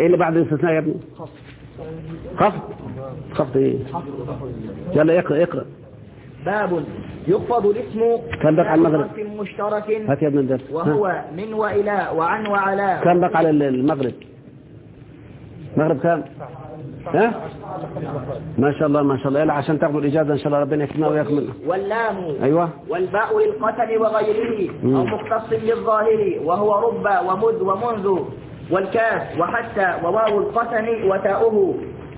اللي بعد الاستثناء يا ابني خفض خفض ايه يلا اقرا اقرا باب يخفض الاسم كم بقى على المغرب؟ بحرف مشترك هات يا ابن الدرس ها. وهو من وإلى وعن وعلى كم بقى على المغرب المغرب كم ها ما شاء الله ما شاء الله يلا عشان تاخذوا الاجازه ان شاء الله ربنا يكرمنا وياكم منها. واللام ايوه والباء للقتل وغيره مم. أو مختص للظاهر وهو رب ومذ ومنذ والكاف وحتى وواو القسم وتاؤه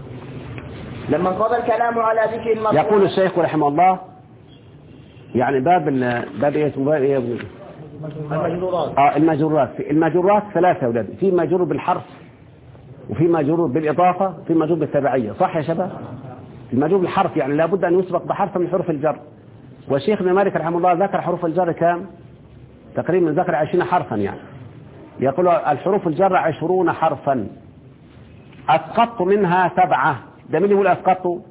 لما انقضى الكلام على ذكر المرفوع يقول الشيخ رحمه الله يعني باب ال- باب ايه اسمه باب ايه يا ابني؟ المجرورات اه المجرورات المجرورات ثلاثة يا أولاد في مجرور بالحرف وفي مجرور بالإضافة وفي مجرور بالتبعية صح يا شباب المجرور بالحرف يعني لابد أن يسبق بحرف من حروف الجر والشيخ ابن مالك رحمه الله ذكر حروف الجر كام تقريبا ذكر عشرين حرفا يعني يقول الحروف الجر عشرون حرفا أسقطت منها سبعة ده مين اللي يقول أسقطت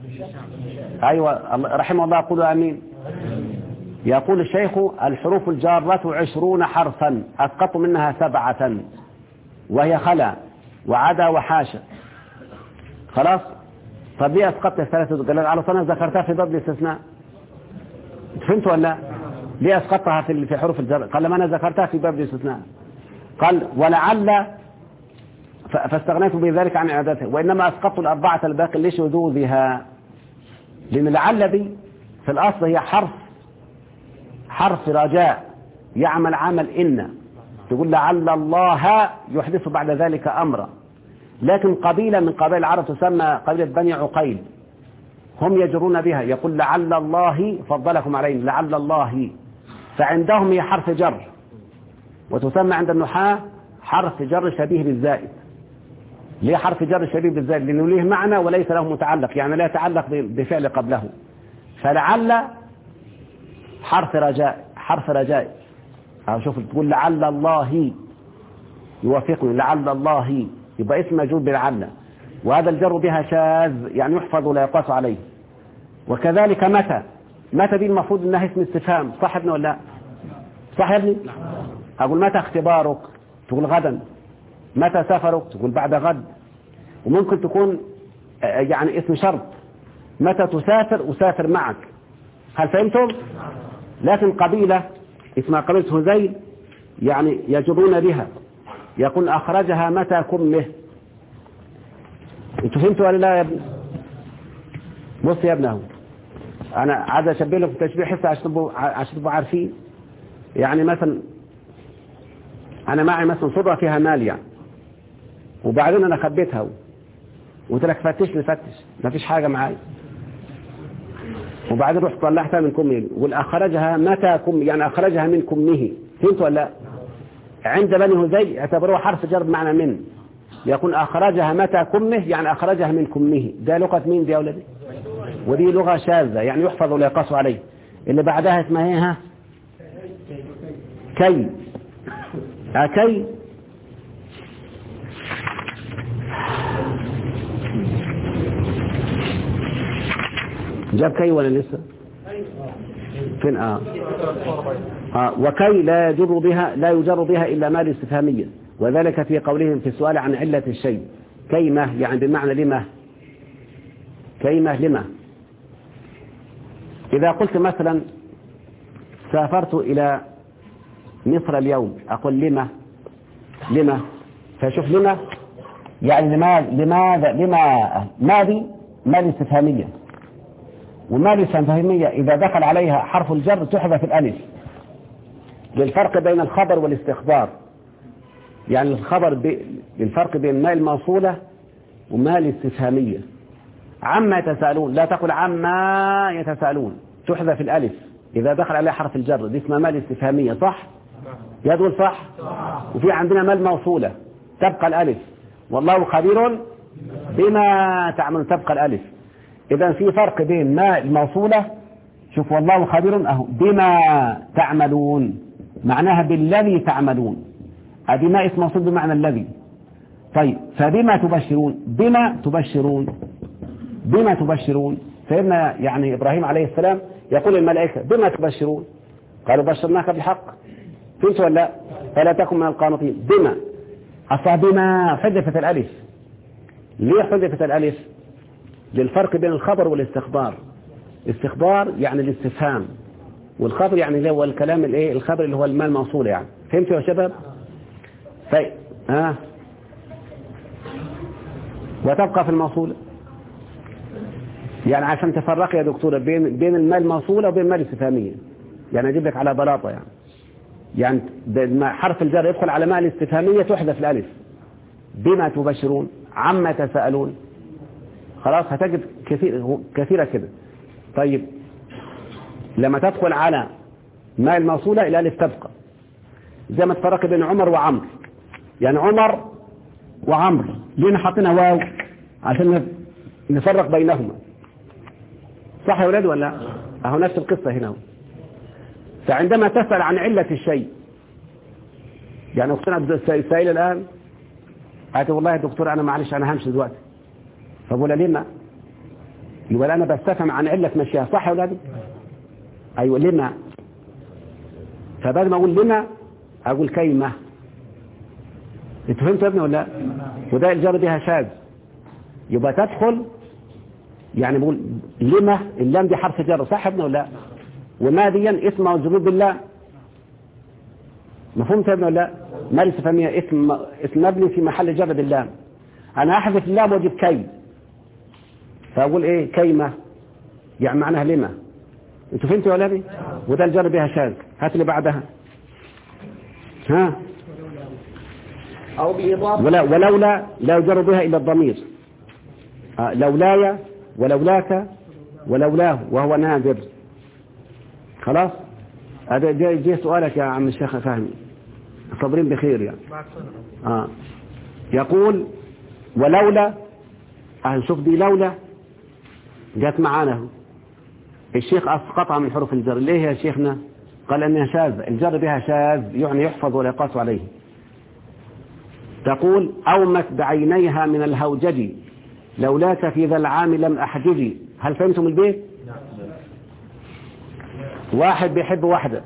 أيوة الله- رحمه الله قولوا آمين يقول الشيخ الحروف الجارة عشرون حرفا أسقط منها سبعة وهي خلا وعدا وحاشا خلاص طب ليه أسقطت الثلاثة قال على صنع ذكرتها في باب الاستثناء فهمتوا ولا لا؟ ليه أسقطتها في في حروف الجر قال لما أنا ذكرتها في باب الاستثناء قال ولعل ف- فاستغنيت بذلك عن إعادتها وإنما أسقطت الأربعة الباقي لشذوذها لأن لعل دي في الأصل هي حرف حرف رجاء يعمل عمل إن تقول لعل الله يحدث بعد ذلك أمرا لكن قبيلة من قبائل العرب تسمى قبيلة بني عقيل هم يجرون بها يقول لعل الله فضلكم عليهم لعل الله فعندهم هي حرف جر وتسمى عند النحاة حرف جر شبيه بالزائد ليه حرف جر شبيه بالزائد لأنه ليه معنى وليس له متعلق يعني لا يتعلق بفعل قبله فلعل حرف رجاء حرف رجاء أو شوف تقول لعل الله يوافقني لعل الله يبقى اسم مجرور بلعل وهذا الجر بها شاذ يعني يحفظ ولا يقاس عليه وكذلك متى متى دي المفروض انها اسم استفهام صح يا ابني ولا لا صح يا ابني اقول متى اختبارك تقول غدا متى سفرك تقول بعد غد وممكن تكون آه، يعني اسم شرط متى تسافر أسافر معك هل فهمتم لكن قبيلة اسمها قبيلة هذيل يعني يجرون بها يقول أخرجها متى كمه انتوا فهمتوا ولا لا يا ابني بص يا ابني اهو انا عايز اشبه لكم تشبيه حس عشان تبقوا عشان تبقوا عارفين يعني مثلا انا معي مثلا صدره فيها مال يعني وبعدين انا خبيتها وقلت لك فتش لي فتش ما فيش حاجه معايا وبعدين رحت طلعتها من كمه والاخرجها متى كم يعني اخرجها من كمه فهمت ولا لا عند بني هذيل اعتبروها حرف جر بمعنى من يكون اخرجها متى كمه يعني اخرجها من كمه ده لغه مين دي يا اولادي ودي لغه شاذه يعني يحفظ ولا يقاس عليه اللي بعدها اسمها ايه ها كي أكي جاب كي ولا لسه فين آه. آه وكي لا يجر بها لا يجر بها إلا مال استفهاميا وذلك في قولهم في السؤال عن علة الشيء كيمة يعني بمعنى لما كيمة لما إذا قلت مثلا سافرت إلى مصر اليوم أقول لما لما فشوف لما يعني لماذا لماذا لما ما دي ما دي استفهامية وما دي استفهامية إذا دخل عليها حرف الجر تحذف الألف للفرق بين الخبر والاستخبار يعني الخبر ب... الفرق بين ما الموصولة وما الاستفهامية عما يتساءلون لا تقل عما يتساءلون تحذف الألف إذا دخل عليها حرف الجر دي اسمها مال استفهامية صح؟ يدخل صح وفي عندنا مال موصولة تبقى الألف والله خبير بما تعمل تبقى الألف إذا في فرق بين ما الموصولة شوف والله خبير أهو بما تعملون معناها بالذي تعملون هذه ما اسم موصول بمعنى الذي طيب فبما تبشرون بما تبشرون بما تبشرون سيدنا يعني إبراهيم عليه السلام يقول للملائكة بما تبشرون قالوا بشرناك بالحق فهمت ولا لا؟ فلا تكن من القانطين بما أصلا بما حذفت الألف ليه حذفت الألف للفرق بين الخبر والاستخبار استخبار يعني الاستفهام والخبر يعني اللي هو الكلام الايه الخبر اللي هو المال الموصول يعني فهمتوا يا شباب طيب ها وتبقى في الموصول يعني عشان تفرق يا دكتورة بين بين المال الموصولة وبين المال الاستفهامية يعني اجيب لك على بلاطة يعني يعني ما حرف الجر يدخل على مال الاستفهامية تحذف الالف بما تبشرون عما تسألون خلاص هتجد كثير كثيرة كده طيب لما تدخل على ما الموصولة إلى ألف تبقى زي ما تفرق بين عمر وعمر يعني عمر وعمر ليه حاطينها واو عشان نفرق بينهما صح يا ولاد ولا اهو نفس القصة هنا فعندما تسأل عن علة الشيء يعني اختنا سائلة الآن قالت والله يا دكتور أنا معلش أنا همشي دلوقتي فبقول لما يقول أنا بستفهم عن علة مشيها صح يا ولادي أيوة لما فبعد ما أقول لما أقول كيمة انتوا فهمتوا يا ابني ولا لا وده الجار بها شاذ يبقى تدخل يعني بقول لما اللام دي حرف جر صح يا ابني ولا لا وما دي اسم موجود بالله مفهوم يا ابني ولا لا ما الاستفهامية اسم اسم مبني في محل جر باللام انا احذف اللام واجيب كي فاقول ايه كيمة يعني معناها لما انتوا فهمتوا يا ولادي وده الجر بها شاذ هات اللي بعدها ها أو بإضافة ولا ولولا لا يجر بها إلا الضمير آه، لولاي ولولاك ولولاه وهو نادر خلاص هذا جاي جاي سؤالك يا عم الشيخ فهمي صابرين بخير يعني آه. يقول ولولا أهل شوف دي لولا جت معانا الشيخ أسقطها من حروف الجر ليه يا شيخنا قال أنها شاذ الجر بها شاذ يعني يحفظ ولا يقاس عليه تقول أومت بعينيها من الهوجج لولاك في ذا العام لم أحججي هل فهمتم البيت واحد بيحب واحدة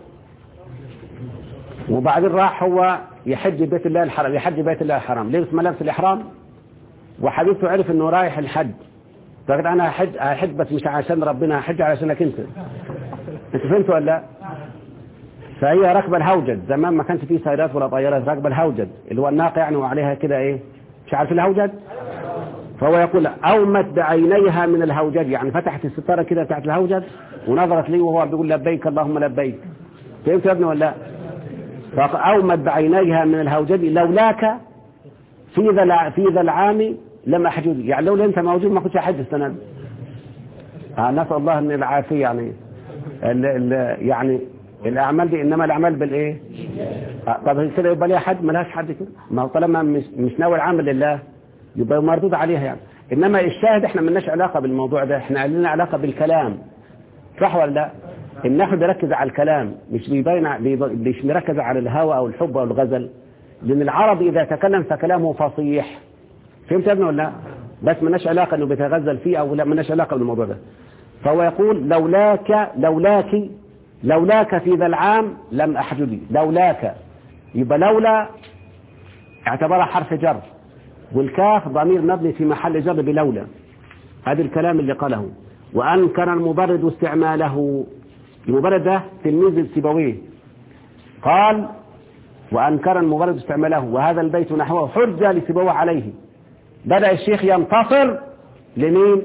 وبعدين راح هو يحج بيت الله الحرام يحج بيت الله الحرام لبس ملابس الإحرام وحبيبته عرف انه رايح الحج فقال انا هحج هحج بس مش عشان ربنا هحج علشانك انت انت فهمت ولا لا فهي راكبه الهوجد زمان ما كانش فيه سيارات ولا طيارات راكبه الهوجد اللي هو الناقه يعني وعليها كده ايه مش عارف الهوجد فهو يقول اومت بعينيها من الهوجد يعني فتحت الستاره كده بتاعت الهوجد ونظرت لي وهو بيقول لبيك اللهم لبيك فهمت يا ابني ولا لا فاومت بعينيها من الهوجد لولاك في ذا في ذا العام لم احجز يعني لولا انت موجود ما كنتش احج السنه دي آه نسال الله ان العافيه يعني ال ال يعني الاعمال دي انما الاعمال بالايه آه طب كده يبقى ليها حد ملهاش حد كده ما هو طالما مش مش ناوي العمل لله يبقى مردود عليها يعني انما الشاهد احنا ملناش علاقه بالموضوع ده احنا لنا علاقه بالكلام صح ولا لا النحو بيركز على الكلام مش بيبين مش بيركز على الهوى او الحب او الغزل لان العرب اذا تكلم فكلامه فصيح فهمت يا ابني ولا لا بس ملناش علاقه انه بيتغزل فيه او لا ملناش علاقه بالموضوع ده فهو يقول لولاك لولاك لولاك في ذا العام لم احجدي لولاك يبقى لولا اعتبرها حرف جر والكاف ضمير مبني في محل جر بلولا هذا الكلام اللي قاله وأنكر المبرد استعماله المبرد ده تلميذ السيبويه قال وأنكر المبرد استعماله وهذا البيت نحوه حجة لسيبويه عليه بدأ الشيخ ينتصر لمين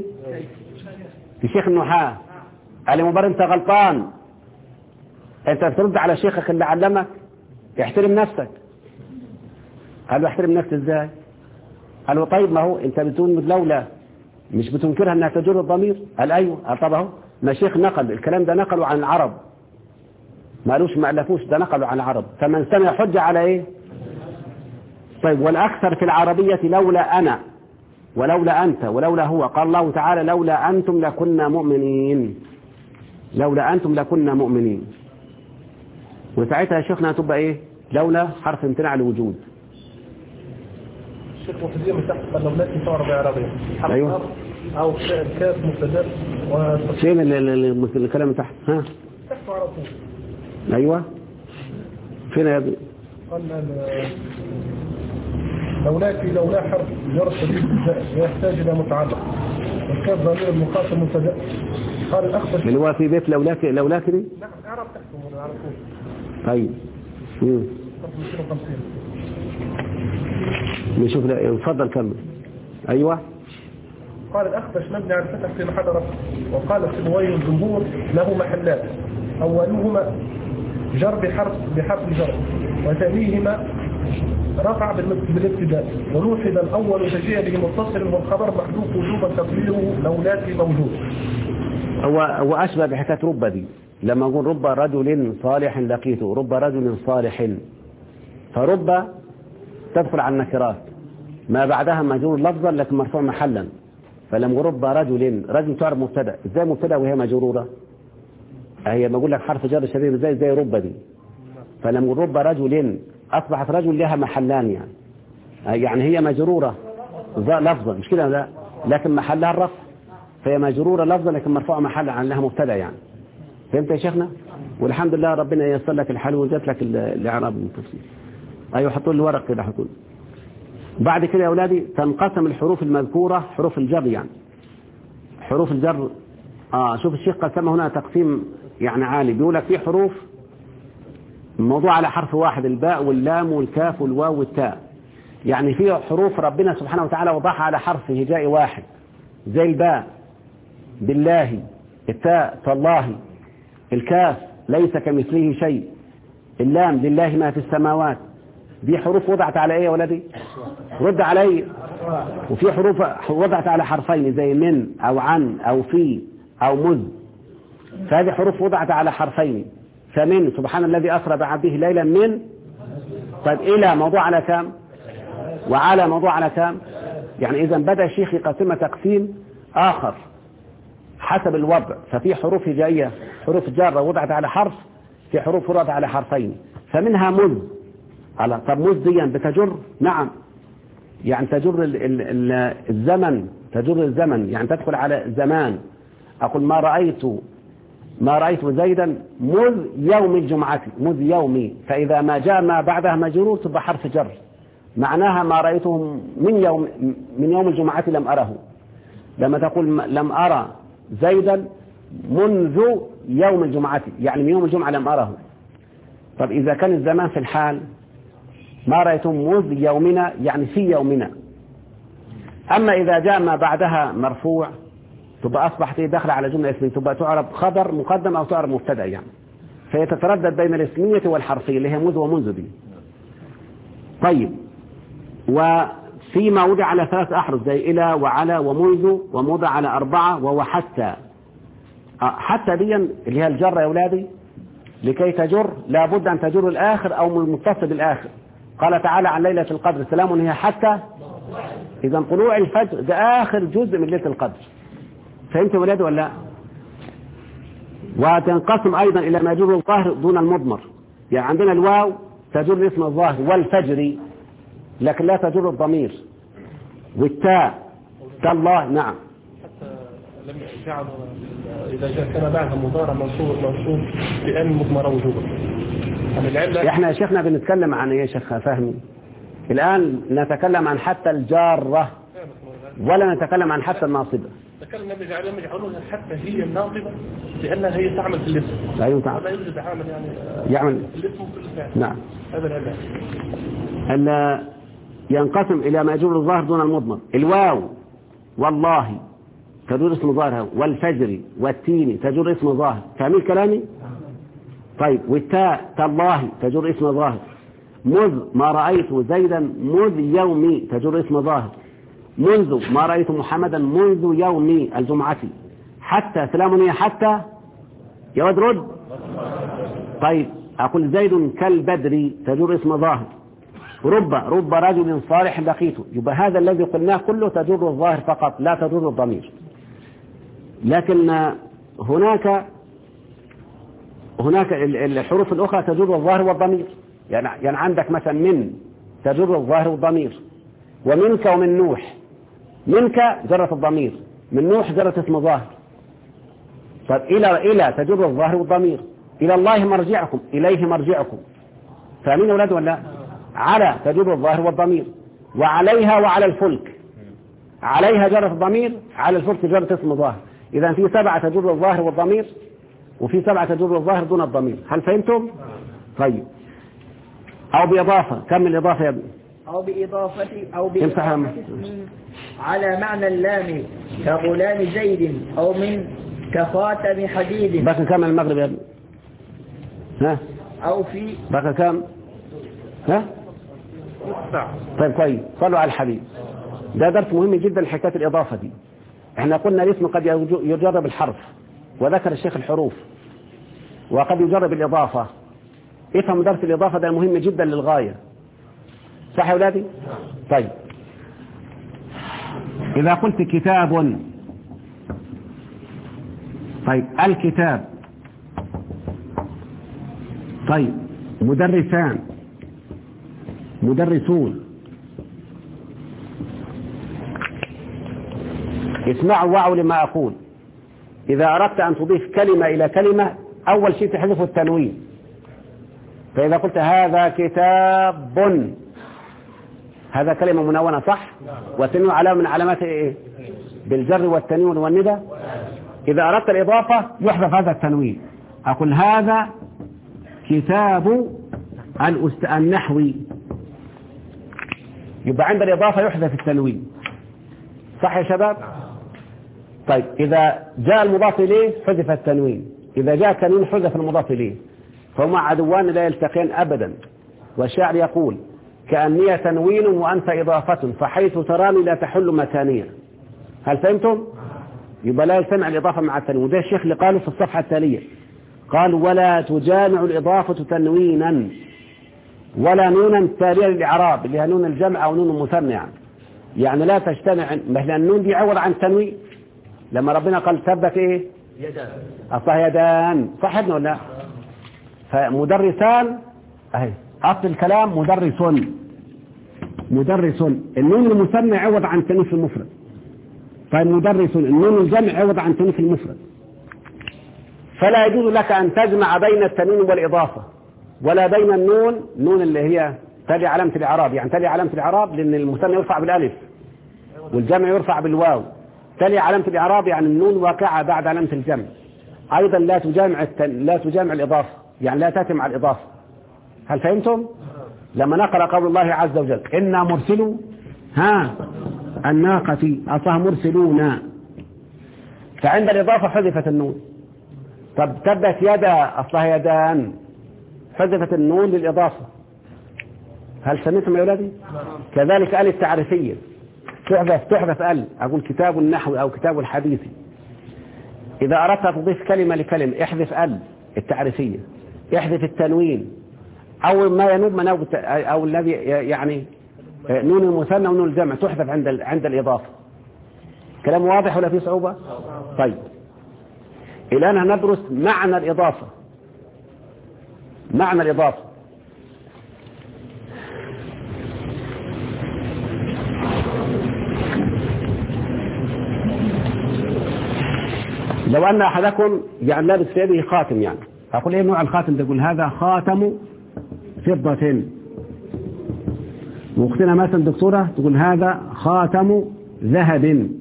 لشيخ النحاة قال المبرد انت غلطان انت بترد على شيخك اللي علمك احترم نفسك قال له احترم نفسي ازاي قال له طيب ما هو انت بتقول لولا مش بتنكرها انها تجر الضمير قال ايوه قال طب اهو ما شيخ نقل الكلام ده نقله عن العرب ما قالوش ما الفوش ده نقله عن العرب فمن سمع حجة على ايه طيب والاكثر في العربية لولا انا ولولا انت ولولا هو قال الله تعالى لولا انتم لكنا مؤمنين لولا انتم لكنا مؤمنين وساعتها يا شيخنا هتبقى ايه لولا حرف امتناع لوجود الشيخ مفيدية من تحت قلبات مصارة بعربية حرف أيوة. أر أو كاف مبتدأ وتصحيح فين ال- ال- ال- الكلام تحت ها تحت على طول ايوه فين يا ابني قلنا ال- لولاك لولا حرف جر شديد الزاء ويحتاج إلى متعلق والكاف ضمير المخاطب مبتدأ قال الأخفش اللي هو في بيت لولاك لولاك دي نعم أعرف تحكم على طول طيب مم. صفحة 250 نشوف لا اتفضل كمل ايوه قال الأخفش مبني على الفتح في محل رفع وقال سبويه الجمهور له محلات أولهما جر بحرف بحرف جر وثانيهما رفع بالمت- بالابتداء ولوحد الأول تجيء به متصل والخبر محذوف وجوبا تقديره لولاك موجود هو هو اشبه بحكايه رب دي لما نقول رب رجل صالح لقيته رب رجل صالح فرب تدخل على النكرات ما بعدها مجرور لفظا لكن مرفوع محلا فلما نقول رب رجل رجل تعرف مبتدا ازاي مبتدا وهي مجروره هي بقول لك حرف جر شديد ازاي زي رب دي فلما نقول رب رجل اصبحت رجل لها محلان يعني يعني هي مجروره ظ- لفظا مش كده لا لكن محلها الرفع فهي مجرورة لفظا لكن مرفوعة محلا عن لها مبتدا يعني فهمت يا شيخنا والحمد لله ربنا ييسر لك الحل وجات لك ال- الاعراب والتفسير ايوه حطوا لي ورق كده حطوا لي. بعد كده يا اولادي تنقسم الحروف المذكورة حروف الجر يعني حروف الجر اه شوف الشيخ قسمها هنا تقسيم يعني عالي بيقول لك في حروف الموضوع على حرف واحد الباء واللام والكاف والواو والتاء يعني في حروف ربنا سبحانه وتعالى وضعها على حرف هجائي واحد زي الباء بالله التاء تالله الكاف ليس كمثله شيء اللام لله ما في السماوات دي حروف وضعت على ايه يا ولدي رد علي وفي حروف وضعت على حرفين زي من او عن او في او مذ فهذه حروف وضعت على حرفين فمن سبحان الذي اسرى بعبده ليلا من طيب الى موضوع على كام وعلى موضوع على كام يعني اذا بدا الشيخ يقسمها تقسيم اخر حسب الوضع ففي حروف هجائيه حروف جاره وضعت على حرف في حروف وضعت على حرفين فمنها مذ على طب مذ دي بتجر نعم يعني تجر ال ال ال الزمن تجر الزمن يعني تدخل على زمان أقول ما رأيت ما رأيت زيدا مذ يوم الجمعة مذ يومي فإذا ما جاء ما بعدها مجرور تبقى حرف جر معناها ما رأيته من يوم من يوم الجمعة لم أره لما تقول م- لم أرى زيدا منذ يوم الجمعة يعني من يوم الجمعة لم أره طب إذا كان الزمان في الحال ما رأيتم مذ يومنا يعني في يومنا أما إذا جاء ما بعدها مرفوع تبقى أصبحت إيه داخلة على جملة اسمية تبقى تعرب خبر مقدم أو تعرب مبتدأ يعني فهي تتردد بين الاسمية والحرفية اللي هي مذ ومنذ دي طيب وفيما وضع على ثلاث أحرف زي إلى وعلى ومنذ وموضع على أربعة وهو حتى آه، حتى دي اللي هي الجر يا أولادي لكي تجر لابد أن تجر الآخر أو متصل بالآخر قال تعالى عن ليلة القدر سلام هي حتى إذا طلوع الفجر ده آخر جزء من ليلة القدر فهمت يا ولادي ولا لا؟ وتنقسم أيضا إلى ما يجر الظاهر دون المضمر يعني عندنا الواو تجر اسم الظاهر والفجر لكن لا تجر الضمير والتاء تالله نعم حتى لم جعل إذا جاء كان بعدها مضارع منصوب منصوب بأن مضمرة وجوبا يعني العلة احنا يا شيخنا بنتكلم عن ايه يا شيخ فهمي الآن نتكلم عن حتى الجارة ولا نتكلم عن حتى الناصبة ذكر النبي جعل لم يجعلونها حتى هي الناصبة لأنها هي تعمل في الاسم أيوة تعال. ولا يوجد عامل يعني آه، يعمل في الاسم وفي الفعل نعم هذا العلة أن ينقسم إلى ما يجر الظاهر دون المضمر الواو والله تجر اسم ظاهر والفجر والتين تجر اسم ظاهر فاهمين كلامي طيب والتاء تالله تجر اسم ظاهر مذ ما رأيت زيدا مذ يومي تجر اسم ظاهر منذ ما رأيت محمدا منذ يوم الجمعة حتى سلام هي حتى يا ود رد طيب أقول زيد كالبدر تجر اسم ظاهر رب رب رجل صالح لقيته يبقى هذا الذي قلناه كله تجر الظاهر فقط لا تجر الضمير لكن هناك هناك ال- الحروف الأخرى تجر الظاهر والضمير يعني يعني عندك مثلا من تجر الظاهر والضمير ومنك ومن نوح منك جرت الضمير من نوح جرت اسم ظاهر طيب إلى إلى تجر الظاهر والضمير إلى الله مرجعكم إليه مرجعكم فاهمين يا أولاد ولا لا؟ على تجر الظاهر والضمير وعليها وعلى الفلك عليها جرة الضمير على الفلك جرة اسم ظاهر إذا في سبعة تجر الظاهر والضمير وفي سبعة تجر الظاهر دون الضمير هل فهمتم؟ طيب أو بإضافة كم الإضافة يا ابني؟ أو بإضافة أو امسح يا بإضافة اسم على معنى اللام كغلام زيد أو من كخاتم حديد بقى كم المغرب يا ابني؟ ها؟ أو في بقى كم؟ ها؟ طيب كويس صلوا على الحبيب ده درس مهم جدا حكاية الإضافة دي احنا قلنا الاسم قد يج- يجرب الحرف وذكر الشيخ الحروف وقد يجرب الإضافة افهم درس الإضافة ده مهم جدا للغاية صح يا أولادي؟ طيب إذا قلت كتاب طيب الكتاب طيب مدرسان مدرسون اسمعوا وعوا لما أقول إذا أردت أن تضيف كلمة إلى كلمة أول شيء تحذف التنوين فإذا قلت هذا كتاب هذا كلمة منونة صح والتنوين علامة من علامات إيه بالجر والتنوين والندى إذا أردت الإضافة يحذف هذا التنوين أقول هذا كتاب الأست... النحوي يبقى عند الإضافة يحذف التنوين صح يا شباب طيب إذا جاء المضاف إليه حذف التنوين إذا جاء التنوين حذف المضاف إليه فهما عدوان لا يلتقيان أبدا والشاعر يقول كأني تنوين وأنت إضافة فحيث تراني لا تحل مكانية هل فهمتم؟ يبقى لا يجتمع الإضافة مع التنوين وده الشيخ اللي قاله في الصفحة التالية قال ولا تجامع الإضافة تنوينا ولا نونا تالية للإعراب اللي هي نون الجمع أو نون المثنى يعني يعني لا تجتمع مثلا النون دي عوض عن تنوين لما ربنا قال ثبت ايه أصلها يدان صح ابن ولا لا؟ فمدرسان اهي اصل الكلام مدرس مدرس النون المثنى عوض عن تنوين في المفرد طيب مدرس النون الجمع عوض عن تنوين في المفرد فلا يجوز لك أن تجمع بين التنوين والإضافة ولا بين النون نون اللي هي تلي علامة الإعراب يعني تلي علامة الإعراب لأن المثنى يرفع بالألف والجمع يرفع بالواو تلي علامة الإعراب يعني النون واقعة بعد علامة الجمع أيضا لا تجامع التن... لا تجامع الإضافة يعني لا تأتي مع الإضافة هل فهمتم؟ لما نقرأ قول الله عز وجل إنا مرسلوا ها الناقة أصلها مرسلون فعند الإضافة حذفت النون طب تبت يدا أصلها يدان حذفت النون للإضافة هل سمعتم يا أولادي كذلك آل التعريفية تحذف تحذف ال أقول كتاب النحو أو كتاب الحديث إذا أردت أن تضيف كلمة لكلمة احذف ال التعريفية احذف التنوين أو ما ينوب منوب الت- أو الذي يعني نون المثنى ونون الجمع تحذف عند ال- عند الإضافة كلام واضح ولا فيه صعوبة طيب الآن هندرس معنى الإضافة معنى الإضافة لو أن أحدكم يعني لابس في يده خاتم يعني أقول إيه نوع الخاتم ده يقول هذا خاتم فضة واختنا مثلا دكتورة تقول هذا خاتم ذهب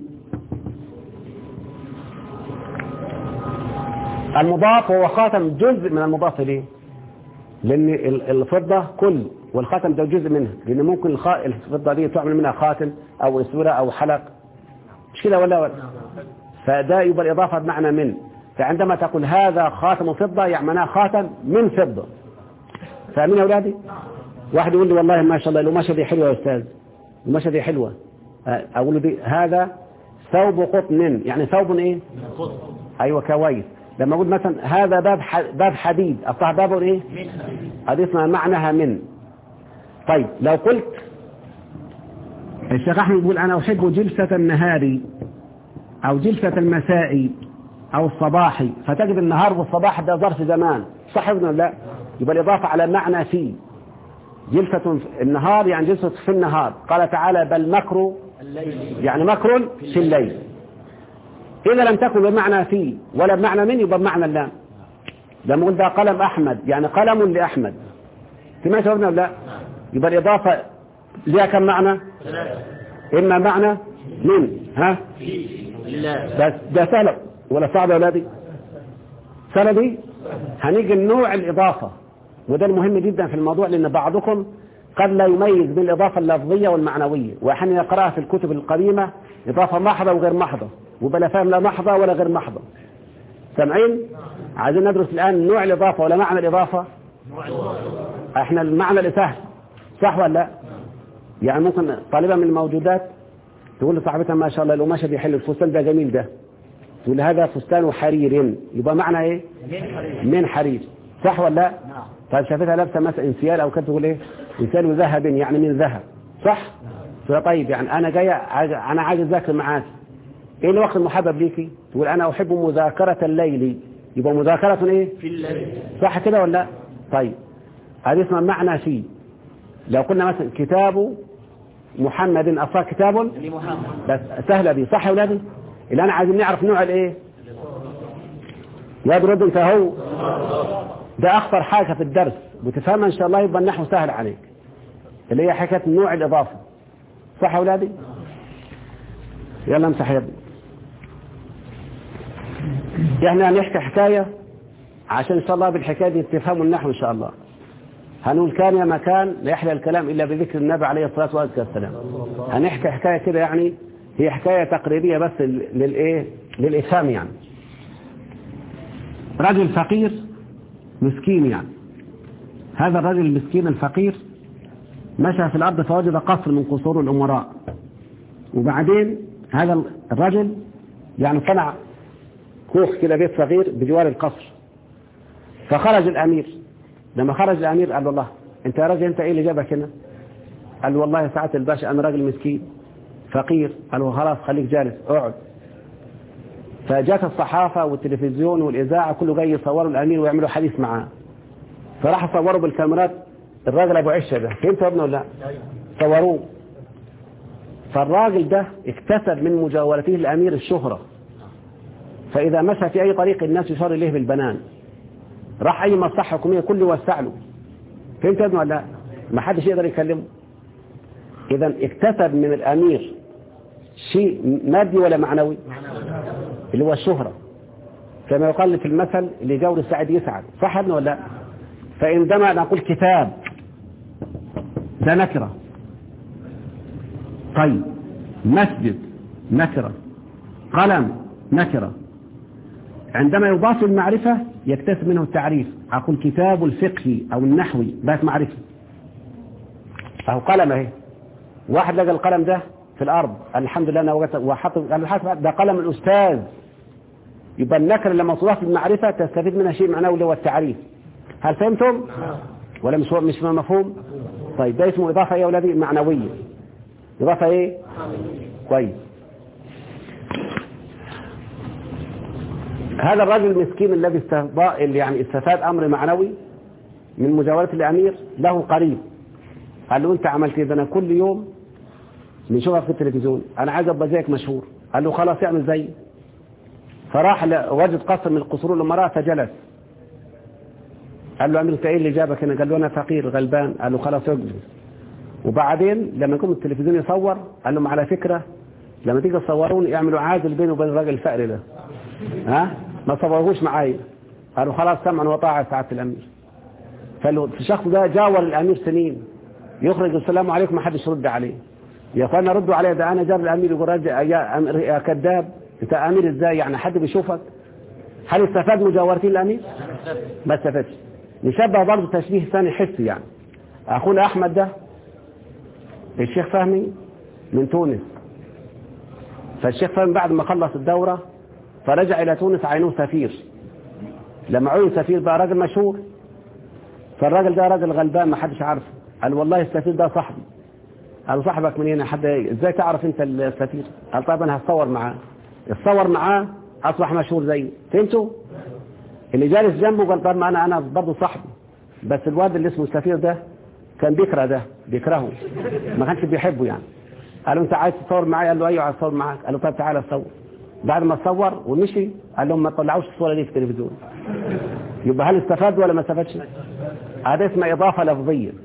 المضاف هو خاتم جزء من المضاف إليه لأن ال- الفضة كل والخاتم ده جزء منها لأن ممكن الخ- الفضة دي تعمل منها خاتم أو إسورة أو حلق مش كده ولا ولا فده يبقى الإضافة بمعنى من فعندما تقول هذا خاتم فضة يعني معناه خاتم من فضة فاهمين يا أولادي واحد يقول لي والله ما شاء الله القماشة دي حلوة يا أستاذ القماشة دي حلوة أقول له دي هذا ثوب قطن يعني ثوب إيه أيوة كويس لما أقول مثلا هذا باب ح- باب حديد أصبح باب إيه هذه اسمها معناها من طيب لو قلت الشيخ أحمد يقول أنا أحب جلسة النهار أو جلسة المساء أو الصباح فتجد النهار والصباح ده ظرف زمان صح ولا لا يبقى الإضافة على معنى في جلسة النهار يعني جلسة في النهار قال تعالى بل مكر يعني مكر في الليل إذا لم تكن بمعنى في ولا بمعنى من يبقى بمعنى اللام لما قلت ده قلم أحمد يعني قلم لأحمد سمعت ولا لا يبقى الإضافة ليها كم معنى إما معنى من ها لله ده, ده سهل ولا صعب يا أولادي سهلة دي هنيجي لنوع الإضافة وده المهم جدا في الموضوع لأن بعضكم قد لا يميز بين الإضافة اللفظية والمعنوية وأحيانا يقرأها في الكتب القديمة إضافة محضة وغير محضة وبلا فهم لا محضة ولا غير محضة سامعين؟ عايزين ندرس الآن نوع الإضافة ولا معنى الإضافة احنا المعنى اللي سهل صح ولا لا يعني ممكن طالبة من الموجودات تقول لصاحبتها ما شاء الله القماشة دي حلو الفستان ده جميل ده تقول هذا فستان حرير يبقى معنى ايه من حرير صح ولا لا نعم طيب شافتها لابسه مثلا انسيال او كده تقول ايه انسيال ذهب يعني من ذهب صح تقول طيب يعني انا جايه عايز- انا عايز اذاكر معاك ايه الوقت المحبب ليكي تقول انا احب مذاكره الليل يبقى مذاكره ايه في الليل صح كده ولا لا طيب هذه اسمها معنى في لو قلنا مثلا كتاب محمد اصلا كتاب لمحمد بس سهله دي صح يا اولادي اللي انا عايزين نعرف نوع الايه يا برد انت هو ده اخطر حاجه في الدرس وتفهمها ان شاء الله يبقى النحو سهل عليك اللي هي حكايه نوع الاضافه صح يا اولادي يلا امسح يا ابني احنا هنحكي حكايه عشان ان شاء الله بالحكايه دي تفهموا النحو ان شاء الله هنقول كان يا مكان لا يحلى الكلام الا بذكر النبي عليه الصلاه والسلام هنحكي حكايه كده يعني هي حكايه تقريبيه بس للايه للافهام يعني رجل فقير مسكين يعني هذا الرجل المسكين الفقير مشى في الأرض فوجد قصر من قصور الأمراء وبعدين هذا الرجل يعني صنع كوخ كده بيت صغير بجوار القصر فخرج الأمير لما خرج الأمير قال له الله أنت يا راجل أنت إيه اللي جابك هنا قال له والله ساعة الباشا أنا راجل مسكين فقير قال له خلاص خليك جالس اقعد فجات الصحافة والتلفزيون والإذاعة كله جاي يصوروا الأمير ويعملوا حديث معاه فراح صوروا بالكاميرات الراجل أبو عشة ده فهمت يا ابنه ولا لا؟ صوروه فالراجل ده اكتسب من مجاورته الأمير الشهرة فإذا مشى في أي طريق الناس يشار إليه بالبنان راح أي مصلحة حكومية كله يوسع له فهمت يا ابنه ولا لا؟ ما حدش يقدر يكلمه إذا اكتسب من الأمير شيء مادي ولا معنوي اللي هو الشهرة كما يقال في المثل اللي يجاور السعد يسعد صح يا ابني ولا لا فعندما نقول كتاب ده نكرة طيب مسجد نكرة قلم نكرة عندما يضاف المعرفة يكتسب منه التعريف أقول كتاب الفقه أو النحوي بقت معرفة أهو قلم اهي واحد لقى القلم ده في الأرض قال الحمد لله أنا وجدت وحط قال الحسن ده قلم الأستاذ يبقى النكرة لما تضاف المعرفة تستفيد منها شيء معنوي اللي هو التعريف هل فهمتم؟ ولا مش مش مفهوم؟ طيب ده اسمه إضافة إيه يا أولادي؟ معنوية إضافة إيه؟ كويس هذا الرجل المسكين الذي استفاد يعني استفاد أمر معنوي من مجاورة الأمير له قريب قال له أنت عملت إيه ده أنا كل يوم بنشوفك في التلفزيون أنا عايز أبقى زيك مشهور قال له خلاص اعمل زيي فراح ل- وجد قصر من قصور الامراء فجلس قال له امير انت ايه اللي جابك هنا قال له انا فقير غلبان قال له خلاص اجلس وبعدين لما يكون التلفزيون يصور قال لهم على فكره لما تيجي تصوروني اعملوا عازل بيني وبين الراجل الفقري ده ها ما تصوروهوش معايا قالوا خلاص سمعا وطاعه سعاده الامير فالشخص ده جاور الامير سنين يخرج السلام عليكم ما حدش يرد عليه يا اخوانا ردوا عليه ده انا جاب الامير يقول رجع يا, أمير يا كذاب انت امير ازاي يعني حد بيشوفك هل استفاد مجاورتي الامير ما استفادش نشبه برضه تشبيه ثاني حسي يعني اخونا احمد ده الشيخ فهمي من تونس فالشيخ فهمي بعد ما خلص الدورة فرجع الى تونس عينوه سفير لما عين سفير بقى راجل مشهور فالراجل ده راجل غلبان ما حدش عارفه قال والله السفير ده صاحبي قال صاحبك من هنا حد ازاي تعرف انت السفير قال طيب انا هتصور معاه اتصور معاه اصبح مشهور زي فهمتوا اللي جالس جنبه قال طب ما انا انا برضه صاحبي بس الواد اللي اسمه السفير ده كان بيكره ده بيكرهه ما كانش بيحبه يعني قال له انت عايز تتصور معايا قال له ايوه عايز اتصور معاك قال له طيب تعالى اتصور بعد ما اتصور ومشي قال لهم ما تطلعوش الصوره دي في التلفزيون يبقى هل استفاد ولا ما استفادش هذا اسمه اضافه لفظيه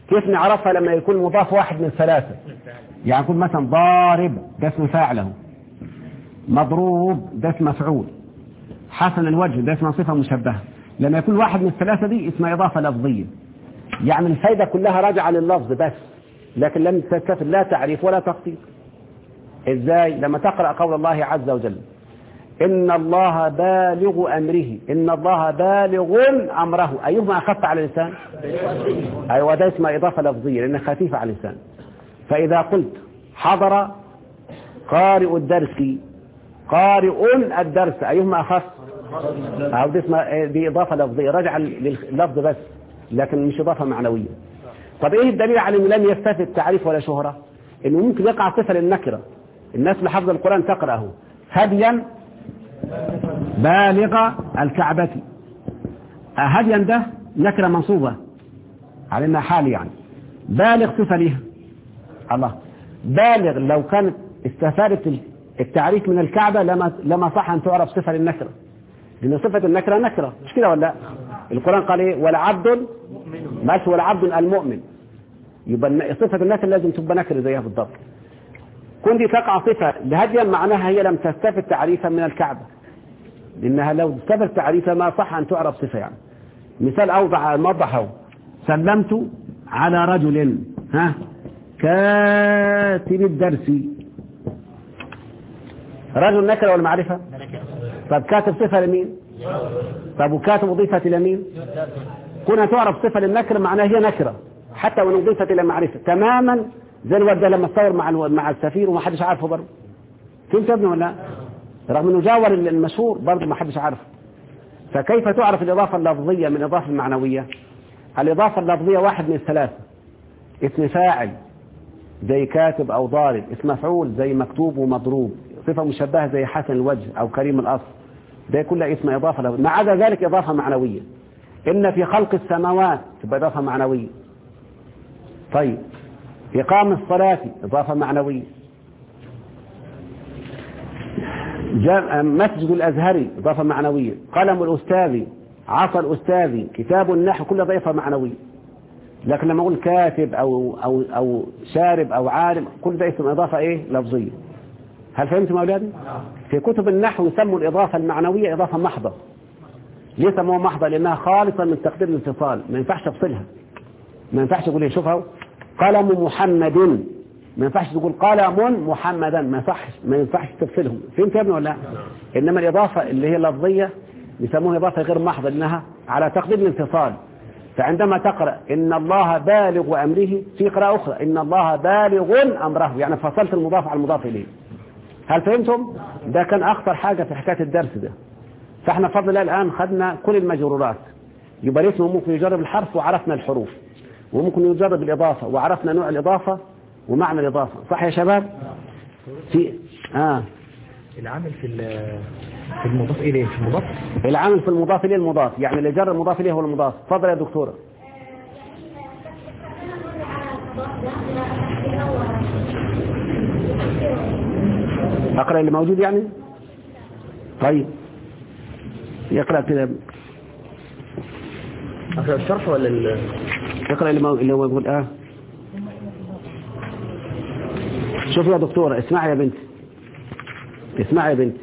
كيف نعرفها لما يكون مضاف واحد من ثلاثة يعني يكون مثلا ضارب ده اسم فاعله مضروب ده اسم مفعول حسن الوجه ده اسمها صفة مشبهة لما يكون واحد من الثلاثة دي اسمها إضافة لفظية يعني الفايدة كلها راجعة لللفظ بس لكن لم تستفد لا تعريف ولا تخطيط ازاي لما تقرأ قول الله عز وجل إن الله بالغ أمره إن الله بالغ أمره أيهما أخف على اللسان أيوة ده اسمها إضافة لفظية لأنها خفيفة على اللسان فإذا قلت حضر قارئ الدرس قارئ الدرس أيهما أخف أو دي اسمها دي إضافة لفظية رجع لللفظ بس لكن مش إضافة معنوية طب إيه الدليل على أنه لم يستفد تعريف ولا شهرة إنه ممكن يقع صفة للنكرة الناس اللي حافظة القرآن تقرأه هديا بالغ الكعبة هديا ده نكرة منصوبة على انها حال يعني بالغ صفة ليها الله بالغ لو كانت استفادت التعريف من الكعبة لما لما صح ان تعرف صفة للنكرة لان صفة النكرة نكرة مش كده ولا لا القرآن قال ايه والعبد ماشي والعبد المؤمن يبقى صفة النكرة لازم تبقى نكرة زيها بالضبط كون دي تقع صفة لهديا معناها هي لم تستفد تعريفا من الكعبة لأنها لو استفدت تعريفا ما صح أن تعرف صفة يعني مثال أوضح موضحه سلمت على رجل ها كاتب الدرس رجل نكرة ولا معرفة طب كاتب صفة لمين طب وكاتب أضيفت إلى مين كونها تعرف صفة للنكرة معناها هي نكرة حتى وإن أضيفت إلى معرفة تماما زي الواد ده لما تصور مع مع السفير وما حدش عارفه برضه فهمت يا ابني ولا رغم انه جاور المشهور برضه ما حدش عارفه فكيف تعرف الاضافه اللفظيه من الاضافه المعنويه الاضافه اللفظيه واحد من الثلاثه اسم فاعل زي كاتب او ضارب اسم مفعول زي مكتوب ومضروب صفه مشبهه زي حسن الوجه او كريم الاصل ده كلها اسم اضافه لفظية. ما عدا ذلك اضافه معنويه ان في خلق السماوات تبقى اضافه معنويه طيب إقام الصلاة إضافة معنوية مسجد الأزهري إضافة معنوية قلم الأستاذ عصا الأستاذ كتاب النحو كل إضافة معنوية لكن لما أقول كاتب أو, أو, أو شارب أو عالم كل ده اسم إضافة إيه لفظية هل فهمتم أولادي؟ في كتب النحو يسموا الإضافة المعنوية إضافة محضة ليه سموها محضة لأنها خالصة من تقدير الانفصال ما ينفعش تفصلها ما ينفعش تقول ايه شوفها قلم محمد ما ينفعش تقول قلم محمدا ما ينفعش ما ينفعش تفصلهم فهمت يا ابني ولا لا انما الاضافه اللي هي اللفظيه يسموها اضافه غير محضه لانها على تقدير الانفصال فعندما تقرا ان الله بالغ امره في قراءه اخرى ان الله بالغ امره يعني فصلت المضاف على المضاف اليه هل فهمتم ده كان اخطر حاجه في حكايه الدرس ده فاحنا بفضل الله الان خدنا كل المجرورات يبقى الاسم ممكن يجرب الحرف وعرفنا الحروف وممكن يجرب الإضافة وعرفنا نوع الإضافة ومعنى الإضافة صح يا شباب في آه العامل في في المضاف إليه في المضاف العامل في المضاف إليه المضاف يعني اللي جر المضاف إليه هو المضاف تفضل يا دكتورة أقرأ اللي موجود يعني طيب يقرأ كده أقرأ الشرح ولا ال... اقرأ اللي, مو... اللي هو يقول اه شوف يا دكتورة اسمعي يا بنتي اسمعي يا بنتي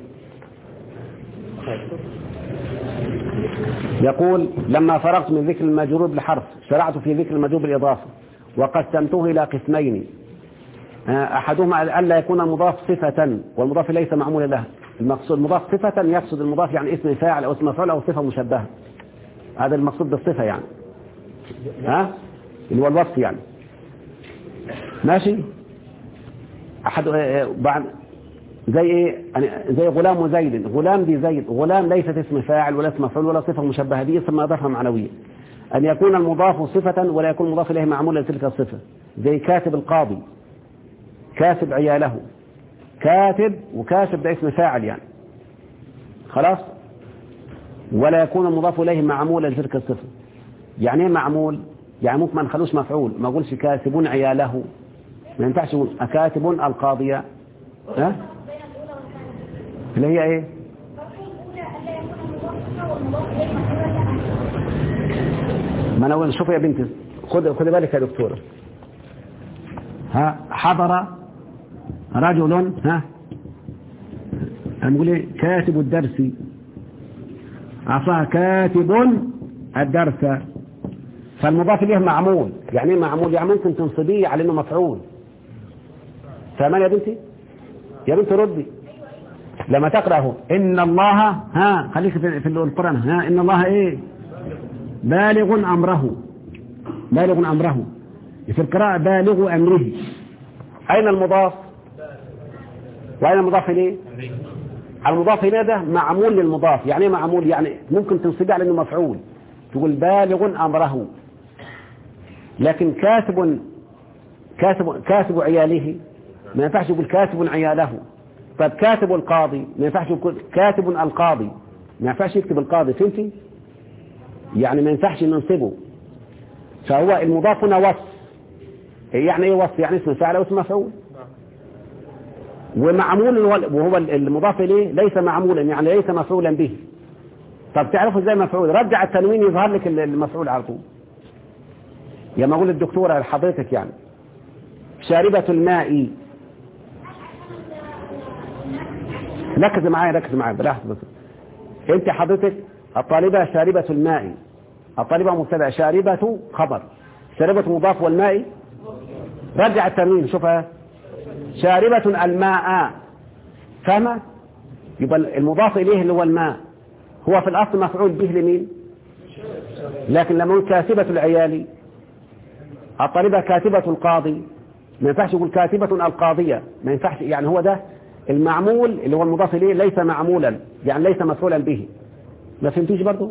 يقول لما فرغت من ذكر المجرور بالحرف شرعت في ذكر المجرور بالإضافة وقسمته إلى قسمين أحدهما ألا يكون المضاف صفة والمضاف ليس معمولا له المقصود المضاف صفة يقصد المضاف يعني اسم فاعل أو اسم مفعول أو صفة مشبهة هذا المقصود بالصفة يعني ها اللي هو الوصف يعني ماشي أحد بعد زي ايه زي غلام وزيد غلام دي زيد غلام ليست اسم فاعل ولا اسم مفعول ولا صفة مشبهة دي اسم إضافة معنوية أن يكون المضاف صفة ولا يكون المضاف إليه معمولا لتلك الصفة زي كاتب القاضي كاتب عياله كاتب وكاتب ده اسم فاعل يعني خلاص ولا يكون المضاف إليه معمولا لتلك الصفة يعني ايه معمول يعني ممكن ما نخلوش مفعول ما اقولش كاتبون عياله ما ينفعش يقول أكاتب القاضية ها اللي هي ايه ما انا اقول شوف يا بنتي خد خد بالك يا دكتورة ها حضر رجل ها نقول ايه كاتب الدرس عصاه كاتب الدرس فالمضاف اليه معمول يعني ايه معمول يعني ممكن تنصبيه على انه مفعول فاهمان يا بنتي يا بنتي ردي لما تقرأه إن الله ها خليك في في القرآن ها إن الله إيه بالغ أمره بالغ أمره في القراءة بالغ أمره أين المضاف وأين المضاف إليه المضاف إليه ده معمول للمضاف يعني إيه معمول يعني ممكن تنصبه على إنه مفعول تقول بالغ أمره لكن كاتب كاتب كاتب عياله ما ينفعش يقول كاتب عياله طيب كاتب القاضي ما ينفعش يقول كاتب القاضي ما ينفعش يكتب القاضي فهمتي يعني ما ينفعش ننصبه فهو المضاف هنا وصف يعني ايه وصف يعني اسم فاعل واسم مفعول ومعمول وهو المضاف اليه ليس معمولا يعني ليس مفعولا به طب تعرفوا ازاي مفعول رجع التنوين يظهر لك المفعول على طول يا ما اقول للدكتوره لحضرتك يعني شاربة الماء ركز معايا ركز معايا بلاحظ بس انت حضرتك الطالبة شاربة الماء الطالبة مبتدا شاربة خبر شاربة مضاف والماء رجع التنوين شوفها شاربة الماء فاهمة يبقى المضاف إليه اللي هو الماء هو في الأصل مفعول به لمين لكن لما يقول كاتبة العيال الطالبة كاتبة القاضي ما ينفعش يقول كاتبة القاضية ما ينفعش يعني هو ده المعمول اللي هو المضاف إليه ليس معمولا يعني ليس مفعولا به ما فهمتيش برضو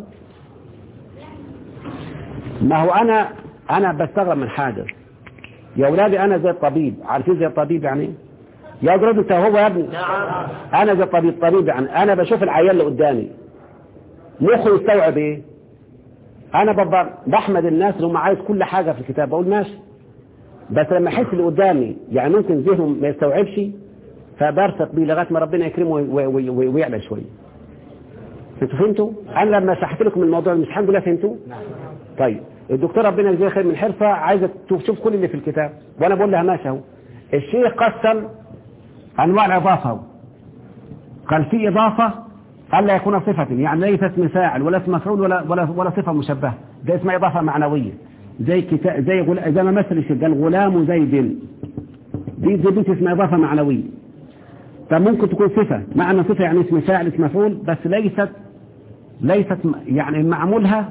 ما هو أنا أنا بستغرب من حاجة يا أولادي أنا زي الطبيب عارفين زي الطبيب يعني إيه؟ يا أجرد أنت هو يا ابني أنا زي الطبيب طبيب يعني أنا بشوف العيال اللي قدامي مخه يستوعب إيه أنا ببقى بحمد الناس اللي هم عايز كل حاجة في الكتاب بقول ماشي بس لما أحس اللي قدامي يعني ممكن ذهنه ما يستوعبش فبرسق بيه لغايه ما ربنا يكرمه ويعلى شويه انتوا فهمتوا انا لما شرحت لكم الموضوع مش الحمد لله فهمتوا طيب الدكتور ربنا يجزيه خير من حرفه عايزه تشوف كل اللي في الكتاب وانا بقول لها ماشي اهو الشيخ قسم انواع الاضافه اهو قال في اضافه الا يكون صفه يعني ليس اسم فاعل ولا اسم مفعول ولا ولا ولا صفه مشبهه ده اسمها اضافه معنويه زي كتاب زي غل... زي ما مثل الشيخ قال غلام زيد دي دي بنت اسمها اضافه معنويه طب ممكن تكون صفة معنى صفة يعني اسم فاعل اسم مفعول بس ليست ليست يعني معمولها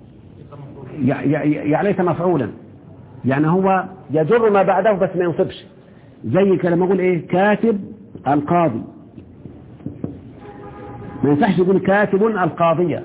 يعني ليس مفعولا يعني هو يجر ما بعده بس ما ينصبش زي لما اقول ايه كاتب القاضي ما ينفعش يقول كاتب القاضية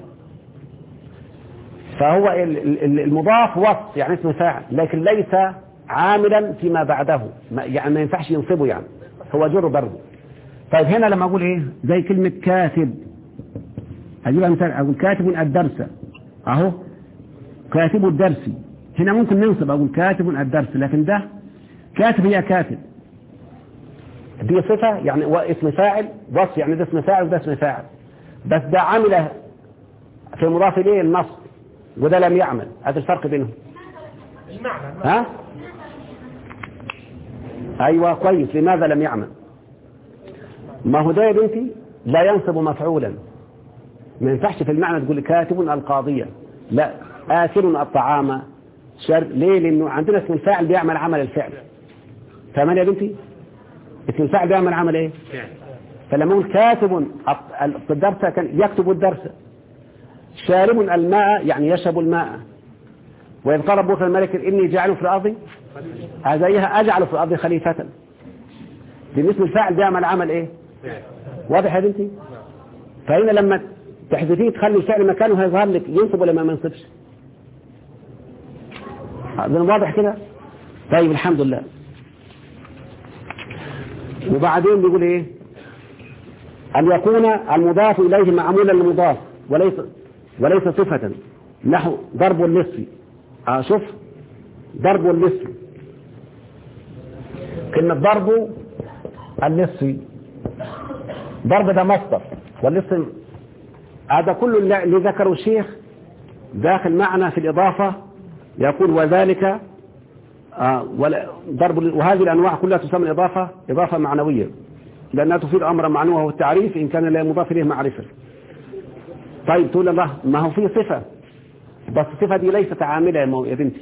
فهو المضاف وصف يعني اسم فاعل لكن ليس عاملا فيما بعده يعني ما ينفعش ينصبه يعني هو جر برضه طيب هنا لما اقول ايه زي كلمة كاتب اجيبها مثال اقول كاتب الدرس اهو كاتب الدرس هنا ممكن ننصب اقول كاتب الدرس لكن ده كاتب هي كاتب دي صفة يعني اسم فاعل وصف يعني ده اسم فاعل وده اسم فاعل بس ده عمل في المضاف اليه النصب وده لم يعمل هذا الفرق بينهم ها ايوه كويس لماذا لم يعمل ما هو ده يا بنتي لا ينصب مفعولا ما ينفعش في المعنى تقول كاتب القاضية لا آكل الطعام شر ليه لأنه عندنا اسم الفاعل بيعمل عمل الفعل فاهمان يا بنتي اسم الفاعل بيعمل عمل ايه فلما اقول كاتب الدرس كان يكتب الدرس شارب الماء يعني يشرب الماء وإذ قال ربك الملك إني جاعل في الأرض هذا أجعل في الأرض خليفة بالنسبة الفاعل بيعمل عمل ايه واضح يا بنتي فهنا لما تحذفيه تخلي الفعل مكانه هيظهر لك ينصب ولا ما ينصبش ده واضح كده طيب الحمد لله وبعدين بيقول ايه ان يكون المضاف اليه معمولا للمضاف وليس وليس صفة نحو ضرب النصف اه شوف ضرب النصف كلمة ضرب النصف ضرب ده مصدر والنصف هذا كله اللي ذكره الشيخ داخل معنا في الإضافة يقول وذلك آه ولا ضرب وهذه الأنواع كلها تسمى إضافة إضافة معنوية لأنها تفيد أمرا معنوه وهو التعريف إن كان لا مضاف إليه معرفة طيب تقول الله ما هو فيه صفة بس الصفة دي ليست عاملة يا مو- يا بنتي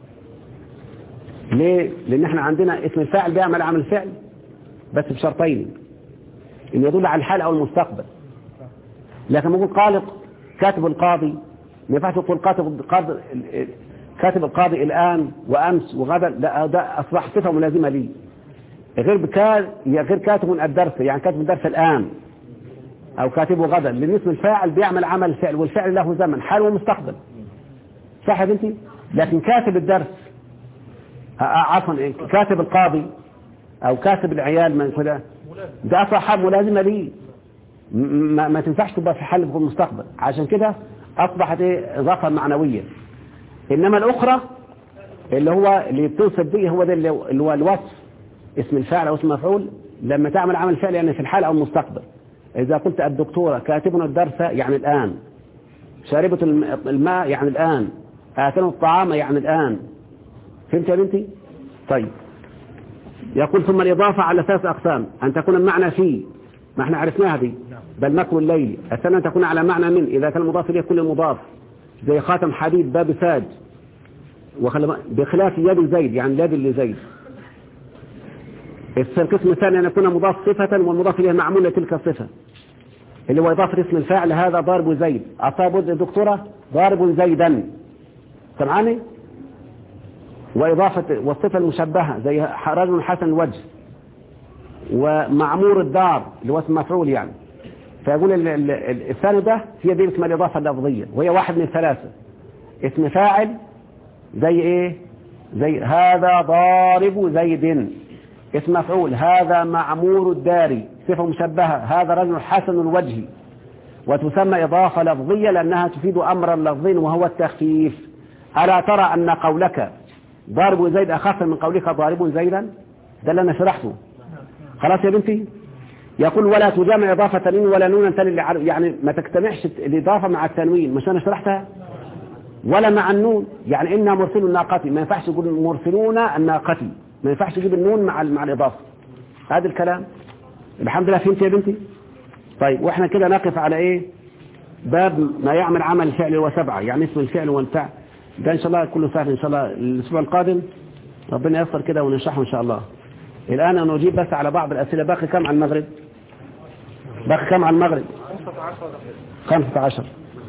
ليه؟ لأن احنا عندنا اسم الفاعل بيعمل عمل فعل بس بشرطين إن يدل على الحال أو المستقبل لكن لما يقول قالق كاتب القاضي ما ينفعش تقول كاتب القاضي كاتب القاضي الآن وأمس وغدا ده, ده أصبح صفة ملازمة لي غير بكا غير كاتب الدرس يعني كاتب الدرس الآن أو كاتبه غدا لأن اسم الفاعل بيعمل عمل الفعل والفعل له زمن حال ومستقبل صح يا بنتي لكن كاتب الدرس آه، آه، عفوا إيه، كاتب القاضي أو كاتب العيال من كده ده أصبح حال ملازمة لي م- ما, ما تنفعش تبقى في حال في المستقبل عشان كده أصبحت إيه إضافة معنوية إنما الأخرى اللي هو اللي توصف به هو ده اللي اللي هو الوصف اسم الفاعل أو اسم المفعول لما تعمل عمل فعل يعني في الحال أو المستقبل إذا قلت الدكتورة كاتبنا الدرس يعني الآن شاربة الم- الماء يعني الآن آكلوا الطعام يعني الآن فهمت يا بنتي؟ طيب يقول ثم الإضافة على ثلاث أقسام أن تكون المعنى فيه ما احنا عرفناها دي بل مكر الليل الثانية أن تكون على معنى من إذا كان المضاف إليه كل مضاف زي خاتم حديد باب ساج وخل- بخلاف يد زيد يعني اليد اللي زيد القسم الثاني أن يكون مضاف صفة والمضاف إليه معمول لتلك الصفة اللي هو إضافة اسم الفاعل هذا ضارب زيد أصاب الدكتورة ضارب زيدا سمعاني وإضافة والصفة المشبهة زي رجل حسن الوجه ومعمور الدار اللي هو اسم مفعول يعني فيقول ال- ال- ال- الثاني ده هي دي اسمها الإضافة اللفظية وهي واحد من الثلاثة اسم فاعل زي ايه زي هذا ضارب زيد اسم مفعول هذا معمور الدار صفة مشبهة هذا رجل حسن الوجه وتسمى إضافة لفظية لأنها تفيد أمرا لفظيا وهو التخفيف ألا ترى أن قولك ضارب زيد أخف من قولك ضارب زيدا ده اللي أنا شرحته خلاص يا بنتي يقول ولا تجامع إضافة تنوين ولا نونا تل لعر- يعني ما تجتمعش الإضافة مع التنوين مش أنا شرحتها ولا مع النون يعني إنا مرسلوا الناقة ما ينفعش يقول مرسلون الناقة ما ينفعش يجيب النون مع مع الإضافة هذا الكلام الحمد لله فهمت يا بنتي طيب واحنا كده نقف على ايه باب ما يعمل عمل الفعل وسبعة يعني اسم الفعل والفعل ده ان شاء الله كله سهل ان شاء الله الاسبوع القادم ربنا ييسر كده ونشرحه ان شاء الله الان انا اجيب بس على بعض الاسئله باقي كم على المغرب باقي كم على المغرب 15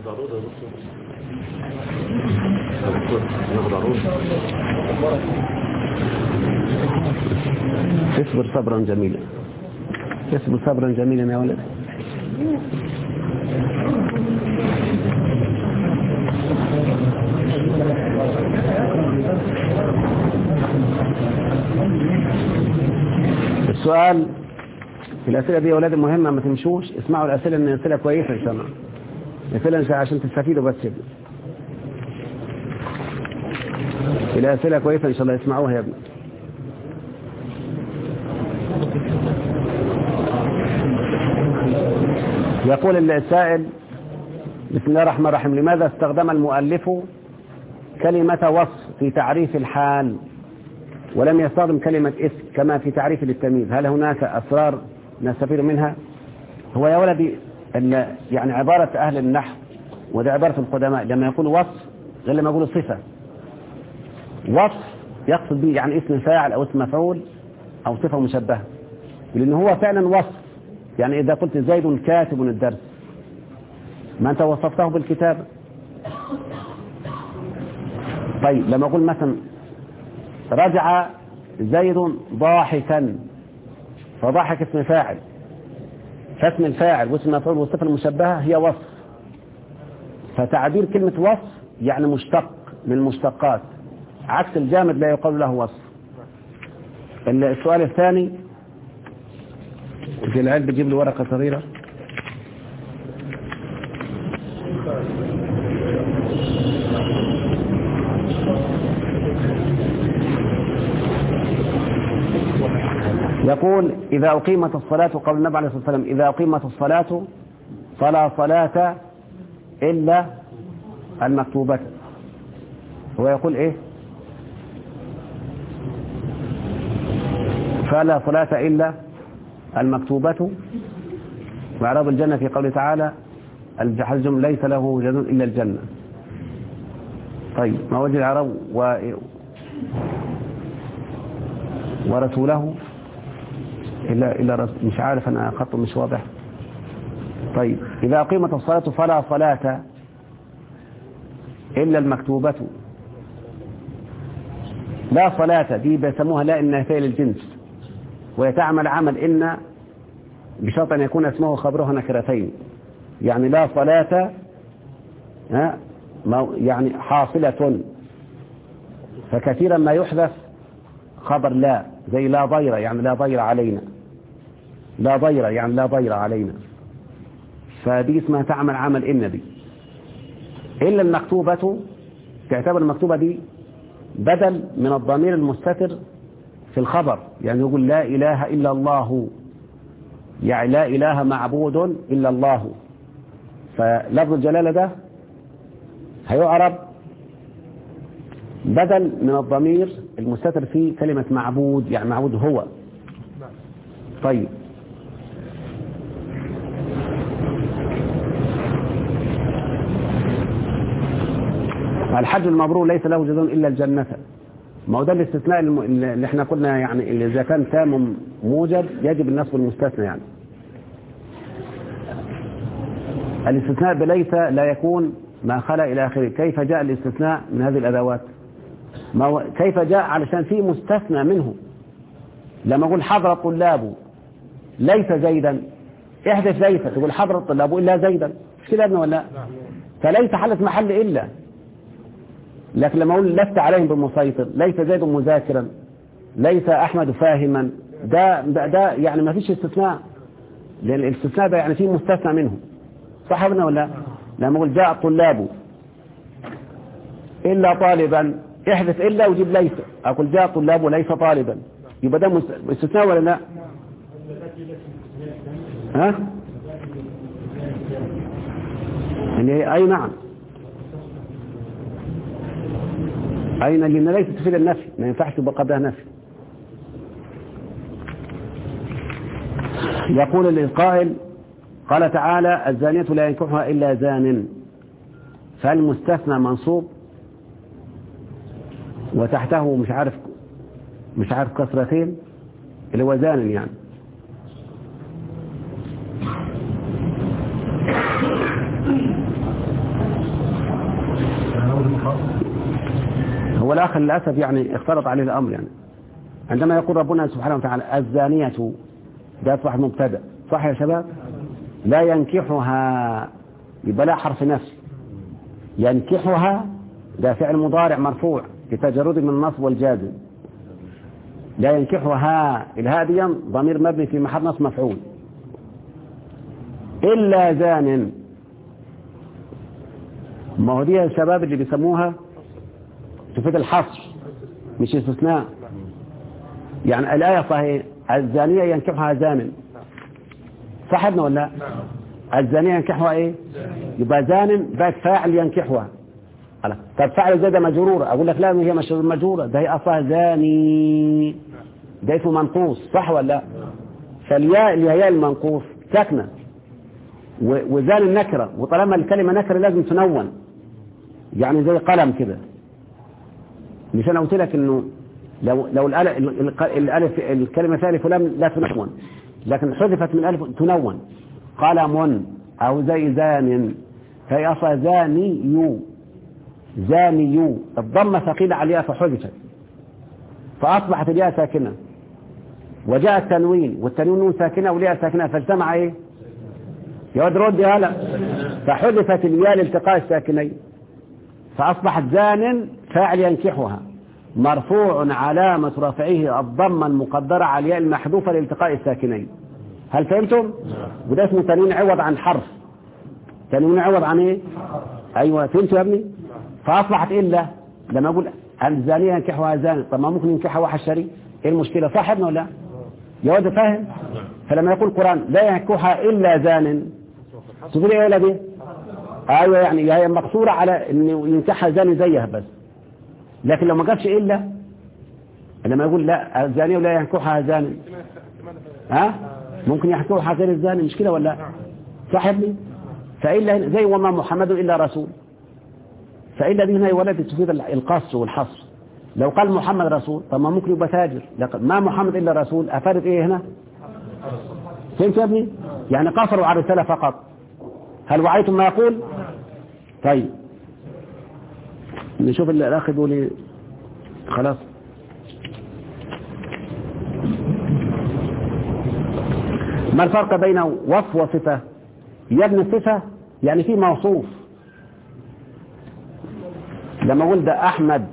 اصبر صبرا جميلا اصبر صبرا جميلا يا ولد السؤال في الأسئلة دي يا أولاد مهمة ما تمشوش اسمعوا الأسئلة إن الأسئلة كويسة إن شاء الله الأسئلة عشان تستفيدوا بس كده الأسئلة كويسة إن شاء الله اسمعوها يا ابني يقول السائل بسم الله الرحمن الرحيم لماذا استخدم المؤلف كلمة وصف في تعريف الحال ولم يستخدم كلمة اسم كما في تعريف للتمييز هل هناك أسرار نستفيد منها هو يا ولدي ال- يعني عبارة أهل النحو وده عبارة القدماء لما يقول وصف غير لما يقول صفة وصف يقصد به يعني اسم فاعل أو اسم مفعول أو صفة مشبهة لأن هو فعلا وصف يعني إذا قلت زيد كاتب الدرس ما أنت وصفته بالكتاب طيب لما أقول مثلا رجع زيد ضاحكا فضاحك اسم فاعل فاسم الفاعل واسم المفعول والصفة المشبهة هي وصف فتعبير كلمة وصف يعني مشتق من المشتقات عكس الجامد لا يقال له وصف السؤال الثاني في العلم بتجيب لي ورقة صغيرة يقول إذا أقيمت الصلاة قول النبي عليه الصلاة والسلام إذا أقيمت الصلاة فلا صلاة إلا المكتوبة هو يقول ايه فلا صلاة إلا المكتوبة وإعراب الجنة في قوله تعالى الجحزم ليس له جنة إلا الجنة طيب ما وجه العرب و... ورسوله إلا إلا رس... مش عارف أنا خط مش واضح طيب إذا أقيمت الصلاة فلا صلاة إلا المكتوبة لا صلاة دي بيسموها لا النافية للجنس ويتعمل عمل إن بشرط أن يكون اسمه خبرها نكرتين يعني لا صلاة ها مو- يعني حاصلة فكثيرا ما يحذف خبر لا زي لا ضير يعني لا ضير علينا لا ضير يعني لا ضير علينا فدي اسمها تعمل عمل إن دي إلا المكتوبة تعتبر المكتوبة دي بدل من الضمير المستتر في الخبر يعني يقول لا إله إلا الله يعني لا إله معبود إلا الله فلفظ الجلالة ده هيعرب بدل من الضمير المستتر في كلمة معبود يعني معبود هو طيب الحج المبرور ليس له جزاء إلا الجنة ما هو ده الاستثناء الم- اللي احنا قلنا يعني اللي إذا كان تام موجب يجب النصب المستثنى يعني الاستثناء بليس لا يكون ما خلا إلى آخره كيف جاء الاستثناء من هذه الأدوات ما هو كيف جاء علشان في مستثنى منه لما أقول حضر الطلاب ليس زيدا احذف ليس تقول حضر الطلاب إلا زيدا مش كده يا ابني ولا لا؟ فليس حلت محل إلا لكن لما أقول لست عليهم بمسيطر ليس زيد مذاكرا ليس أحمد فاهما ده, ده, ده يعني ما فيش استثناء لأن الاستثناء ده يعني فيه مستثنى منه صح يا ابني ولا لا؟ لما أقول جاء الطلاب إلا طالبا احذف إلا وجيب ليس أقول جاء طلاب وليس طالبا يبقى ده مست- استثناء ولا لا ها اللي هي أي نعم أين لأن ليست تفيد النفي ما ينفعش تبقى قبلها نفي يقول القائل قال تعالى الزانية لا ينكحها إلا زان فالمستثنى منصوب وتحته مش عارف مش عارف كسرتين اللي هو زان يعني هو الآخر للأسف يعني اختلط عليه الأمر يعني عندما يقول ربنا سبحانه وتعالى الزانية ده أصبح مبتدأ صح يا شباب لا ينكحها يبقى لا حرف نفس ينكحها ده فعل مضارع مرفوع لتجرد من النصب والجازم لا ينكحها الهاء دي ضمير مبني في محل نصب مفعول إلا زان ما هو دي يا شباب اللي بيسموها تفيد الحصر مش استثناء يعني الآية صحيح الزانية ينكحها زان صح ابن ولا لا؟ الزانية ينكحها ايه يبقى زان بقت فاعل ينكحها خلاص. طب فاعل زي ده مجرورة اقول لك لا هي مش مجرورة ده هي اصلها زاني ده اسمه منقوص صح ولا لا فالياء اللي هي ياء المنقوص ساكنة و- وزان النكرة وطالما الكلمة نكرة لازم تنون يعني زي قلم كده مش انا قلت لك انه لو لو الالف الالف الكلمه فيها الف ولام لا تنون لكن حذفت من الف تنون قلم او زي زان فهي اصلا زاني يو زاني يو الضمه ثقيله على الياء فحذفت فاصبحت الياء ساكنه وجاء التنوين والتنوين نون ساكنه والياء ساكنه فاجتمع ايه؟ يا ولد رد هلا فحذفت الياء لالتقاء الساكنين فأصبحت زان فاعل ينكحها مرفوع علامة رفعه الضمة المقدرة على الياء المحذوفة لالتقاء الساكنين هل فهمتم؟ وده اسمه تنوين عوض عن حرف تنوين عوض عن ايه؟ ايوه فهمتوا يا ابني؟ فأصبحت إلا لما أقول الزانية ينكحها زان طب ما ممكن ينكحها واحد شريك ايه المشكلة صح يا ابني ولا لا؟ يا ولد فاهم؟ فلما يقول القرآن لا ينكحها إلا زان تقول ايه يا ولد ايه؟ ايوه يعني هي مقصورة على انه ينكحها زاني زيها بس لكن لو ما قالش إلا لما يقول لا الزانية ولا ينكحها زاني ها ممكن يحكوها غير الزاني مش كده ولا صح يا ابني فإلا زي وما محمد إلا رسول فإلا دي هنا يا ولد تفيد القصر والحصر لو قال محمد رسول طب ما ممكن يبقى تاجر لكن ما محمد إلا رسول أفادت إيه هنا فهمت يا ابني يعني قصروا على الرسالة فقط هل وعيتم ما يقول طيب نشوف اللي الأخ يقول لي خلاص ما الفرق بين وصف وصفة يا ابن الصفة يعني في موصوف لما قلت ده أحمد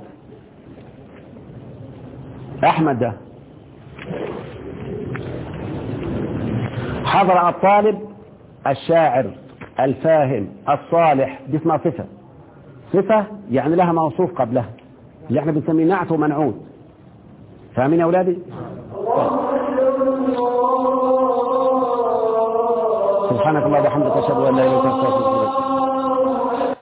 أحمد ده حضر الطالب الشاعر الفاهم الصالح دي اسمها صفة صفة يعني لها موصوف قبلها اللي احنا بنسميه نعت ومنعوت فاهمين يا أولادي سبحانك اللهم وبحمدك اشهد ان لا اله الا انت استغفرك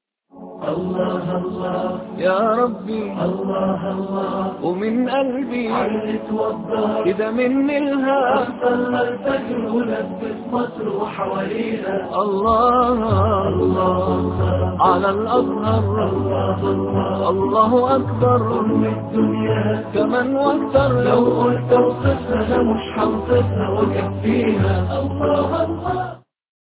يا ربي الله الله ومن قلبي كده مني الهام صلى الفجر ولبس مصر وحوالينا الله الله على الأزهر الله أكبر أم الدنيا كمان واكتر لو قلت اوصفها مش هوصفها وكفيها الله الله